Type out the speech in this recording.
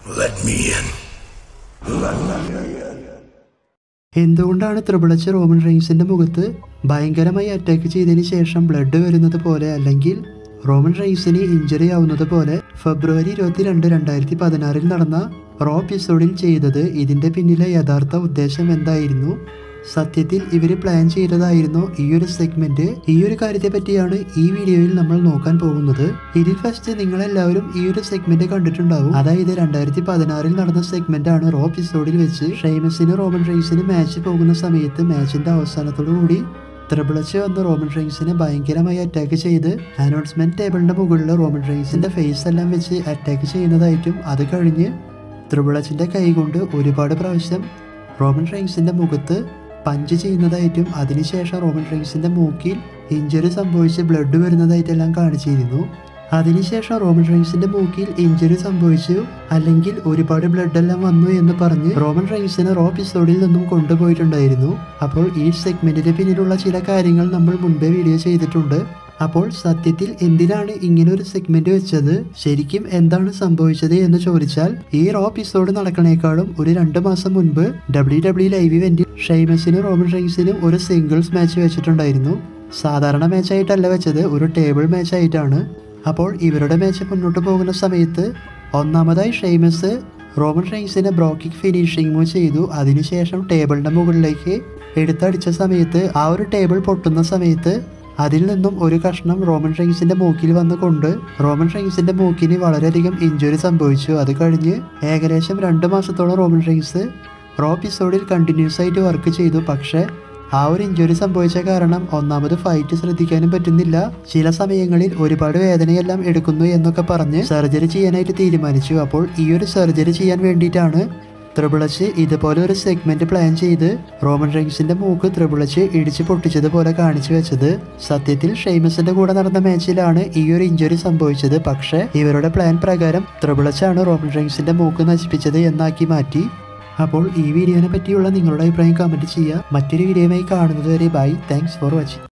Let me in. എന്തുകൊണ്ടാണ് ത്രിപിളച്ച് Roman റെയിൻസിന്റെ മുഖത്ത് ഭയങ്കരമായി അറ്റാക്ക് ചെയ്തതിന് ശേഷം ബ്ലഡ് വരുന്നത് പോലെ അല്ലെങ്കിൽ റോമൻ റെയിൻസിന് ഇഞ്ചറി ആവുന്നത് പോലെ ഫെബ്രുവരി ഇരുപത്തിരണ്ട് രണ്ടായിരത്തി പതിനാറിൽ നടന്ന റോ എപ്പിസോഡിൽ ചെയ്തത് ഇതിന്റെ പിന്നിലെ യഥാർത്ഥ ഉദ്ദേശം എന്തായിരുന്നു സത്യത്തിൽ ഇവർ പ്ലാൻ ചെയ്തതായിരുന്നു ഈ ഒരു സെഗ്മെന്റ് ഈ ഒരു കാര്യത്തെ പറ്റിയാണ് ഈ വീഡിയോയിൽ നമ്മൾ നോക്കാൻ പോകുന്നത് ഇതിൽ ഫസ്റ്റ് നിങ്ങൾ എല്ലാവരും ഈ ഒരു സെഗ്മെന്റ് കണ്ടിട്ടുണ്ടാവും അതായത് രണ്ടായിരത്തി പതിനാറിൽ നടന്ന സെഗ്മെന്റ് ആണ് റോ എപ്പിസോഡിൽ വെച്ച് ഷെയ്മസിന് റോമൻ റെയ്സിന് മാച്ച് പോകുന്ന സമയത്ത് മാച്ചിന്റെ അവസാനത്തോടു കൂടി ത്രിബിളച്ച് വന്ന് റോമൻ റെയിൻസിനെ ഭയങ്കരമായി അറ്റാക്ക് ചെയ്ത് അനൗൺസ്മെന്റ് ടേബിളിന്റെ മുകളിൽ റോമൻ റെയിൻസിന്റെ ഫേസ് എല്ലാം വെച്ച് അറ്റാക്ക് ചെയ്യുന്നതായിട്ടും അത് കഴിഞ്ഞ് ത്രിബിളച്ചിന്റെ കൈ കൊണ്ട് ഒരുപാട് പ്രാവശ്യം റോമൻ റെയിൻസിന്റെ മുഖത്ത് പഞ്ച് ചെയ്യുന്നതായിട്ടും അതിനുശേഷം റോമൻ റെയിൻസിന്റെ മൂക്കിൽ ഇഞ്ചുറി സംഭവിച്ച് ബ്ലഡ് വരുന്നതായിട്ടെല്ലാം കാണിച്ചിരുന്നു അതിനുശേഷം റോമൻ റെയിൻസിന്റെ മൂക്കിൽ ഇഞ്ചുറി സംഭവിച്ചു അല്ലെങ്കിൽ ഒരുപാട് ബ്ലഡ് എല്ലാം വന്നു എന്ന് പറഞ്ഞ് റോമൻ റെയിൻസിനെ റോ എപ്പിസോഡിൽ നിന്നും കൊണ്ടുപോയിട്ടുണ്ടായിരുന്നു അപ്പോൾ ഈ സെഗ്മെന്റിന് പിന്നിലുള്ള ചില കാര്യങ്ങൾ നമ്മൾ മുൻപേ വീഡിയോ ചെയ്തിട്ടുണ്ട് അപ്പോൾ സത്യത്തിൽ എന്തിനാണ് ഇങ്ങനെ ഒരു സെഗ്മെന്റ് വെച്ചത് ശരിക്കും എന്താണ് സംഭവിച്ചത് എന്ന് ചോദിച്ചാൽ ഈ റോ എപ്പിസോഡ് നടക്കണേക്കാളും ഒരു രണ്ട് മാസം മുൻപ് ഡബ്ല്യു ഡബ്ല്യു ലൈവ് ഇവന്റിൽ ഷെയ്മസിനും റോമൻ റെയിൻസിനും ഒരു സിംഗിൾസ് മാച്ച് വെച്ചിട്ടുണ്ടായിരുന്നു സാധാരണ മാച്ചായിട്ടല്ല വെച്ചത് ഒരു ടേബിൾ മാച്ച് ആയിട്ടാണ് അപ്പോൾ ഇവരുടെ മാച്ച് മുന്നോട്ട് പോകുന്ന സമയത്ത് ഒന്നാമതായി ഷെയ്മസ് റോമൻ റെയിൻസിനെ ബ്രോക്കിക് ഫിനിഷിംഗ് മൂവ് ചെയ്തു അതിനുശേഷം ടേബിളിന്റെ മുകളിലേക്ക് എടുത്തടിച്ച സമയത്ത് ആ ഒരു ടേബിൾ പൊട്ടുന്ന സമയത്ത് അതിൽ നിന്നും ഒരു കഷ്ണം റോമൻ റെയിൻസിന്റെ മൂക്കിൽ വന്നുകൊണ്ട് റോമൻ റെയിൻസിന്റെ മൂക്കിന് വളരെയധികം ഇഞ്ചുറി സംഭവിച്ചു അത് കഴിഞ്ഞ് ഏകദേശം രണ്ട് മാസത്തോളം റോമൻ റെയിൻസ് റോ എപ്പിസോഡിൽ കണ്ടിന്യൂസ് ആയിട്ട് വർക്ക് ചെയ്തു പക്ഷേ ആ ഒരു ഇഞ്ചുറി സംഭവിച്ച കാരണം ഒന്നാമത് ഫൈറ്റ് ശ്രദ്ധിക്കാനും പറ്റുന്നില്ല ചില സമയങ്ങളിൽ ഒരുപാട് വേദനയെല്ലാം എടുക്കുന്നു എന്നൊക്കെ പറഞ്ഞ് സർജറി ചെയ്യാനായിട്ട് തീരുമാനിച്ചു അപ്പോൾ ഈ ഒരു സർജറി ചെയ്യാൻ വേണ്ടിയിട്ടാണ് ത്രിബിളച്ച് ഇതുപോലെ ഒരു സെഗ്മെന്റ് പ്ലാൻ ചെയ്ത് റോമൻ റെയിൻസിന്റെ മൂക്ക് ത്രിബിളച്ച് ഇടിച്ച് പൊട്ടിച്ചതുപോലെ കാണിച്ചു വെച്ചത് സത്യത്തിൽ ഷെയ്മസിന്റെ കൂടെ നടന്ന മാച്ചിലാണ് ഈ ഒരു ഇഞ്ചുറി സംഭവിച്ചത് പക്ഷേ ഇവരുടെ പ്ലാൻ പ്രകാരം ത്രിബിളച്ചാണ് റോമൻ റെയിൻസിന്റെ മൂക്ക് നശിപ്പിച്ചത് എന്നാക്കി മാറ്റി അപ്പോൾ ഈ വീഡിയോനെ പറ്റിയുള്ള നിങ്ങളുടെ അഭിപ്രായം കമന്റ് ചെയ്യുക മറ്റൊരു വീഡിയോയുമായി കാണുന്നത് വരെ ബൈ താങ്ക്സ് ഫോർ വാച്ചിങ്